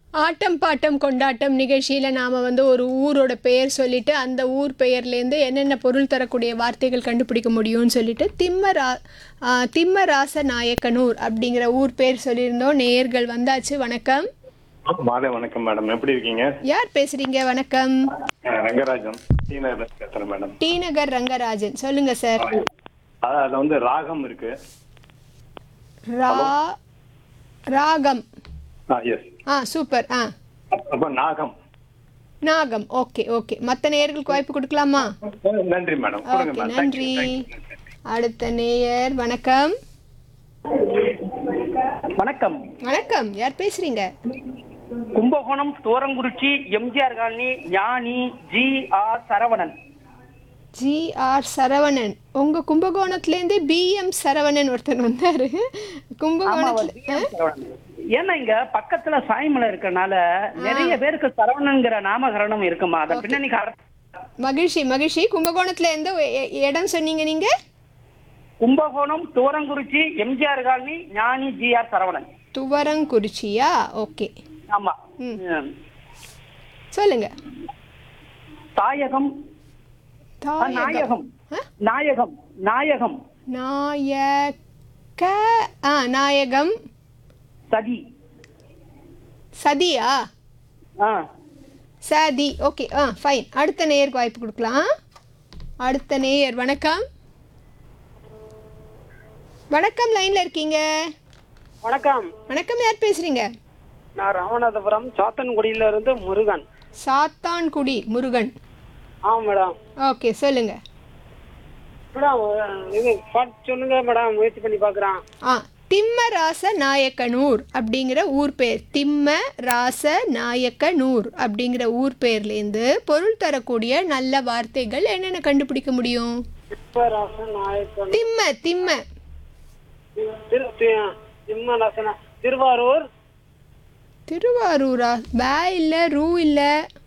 ஆட்டம் bottom கொண்டாட்டம் நிகழ்ச்சியில் நாம் வந்து ஒரு ஊரோட பெயர் சொல்லிட்டு அந்த ஊர் பெயர்லேருந்து என்னென்ன பொருள் தரக்கூடிய வார்த்தைகள் கண்டுபிடிக்க முடியும்னு சொல்லிட்டு திம்மரா ஆ, திம்மராச நாயக்கனூர் அப்படிங்கிற ஊர் பேர் சொல்லியிருந்தோம் நேயர்கள் வந்தாச்சு வணக்கம் மாலை வணக்கம் மேடம் எப்படி இருக்கீங்க யார் பேசுறீங்க வணக்கம் அஹ் ரங்கராஜன் டீனர் பேசுறேன் மேடம் டி நகர் ரங்கராஜன் சொல்லுங்க சார் அஹ் அதுல வந்து ராகம் இருக்கு ரா ராகம் எஸ் ஆ சூப்பர் ஆ அப்ப நாகம் நாகம் ஓகே ஓகே மற்ற நேயர்களுக்கு வாய்ப்பு கொடுக்கலாமா அஹ் நன்றி மேடம் கொடுங்க ஓகே மேடம் நன்றி அடுத்த நேயர் வணக்கம் வணக்கம் வணக்கம் யார் பேசுறீங்க Kumbakonam Thurankurichi MGR colony Gnani G R Saravanan G R Saravanan உங்க கும்பகோணத்துலேருந்து பிஎம் சரவணன் ஒருத்தர் வந்தாரு கும்பகோணத்துல ஆ? ஏன்னா இங்க பக்கத்துல சாய்மலை இருக்கனால நிறைய பேருக்கு சரவணன்கிற நாமகரணம் இருக்குமா அத பின்னணி காரணம் மகிழ்ச்சி மகிழ்ச்சி கும்பகோணத்துல எந்த எ- எ- இடம் சொன்னீங்க நீங்க Kumbakonam Thurankurichi MGR colony Gnani G R Saravanan துவரங்குறிச்சியா ஓகே ஆமா ம். ம். சொல்லுங்க தாயகம் ஆ, தாயகம் நாயகம் ஆ? நாயகம் நாயகம் நாயக ஆ நாயகம் சதி சதியா ஆ சதி ஓகே ஆ ஃபைன் அடுத்த நேயருக்கு வாய்ப்பு கொடுக்கலாம் அடுத்த நேயர் வணக்கம் வணக்கம் லைன்ல இருக்கீங்க வணக்கம் வணக்கம் யார் பேசுறீங்க நான் ராமநாதபுரம் சாத்தன்குடியில இருந்து முருகன் சாத்தான்குடி முருகன் ஆமா மேடம் ஓகே சொல்லுங்க மேடம் இது பாட்டு சொல்லுங்க மேடம் முயற்சி பண்ணி பார்க்குறேன் ஆ திம்மராச நாயக்கனூர் அப்படிங்கிற ஊர் பேர் திம்ம ராச நாயக்கனூர் அப்படிங்கிற ஊர் பேர்லேருந்து பொருள் தரக்கூடிய நல்ல வார்த்தைகள் என்னென்ன கண்டுபிடிக்க முடியும் திப்பராசன் நாயக்கன் திம்ம திம்ம திரு தி- திம்மராசனா திருவாரூர் திருவாரூரா பே இல்லை ரூ இல்லை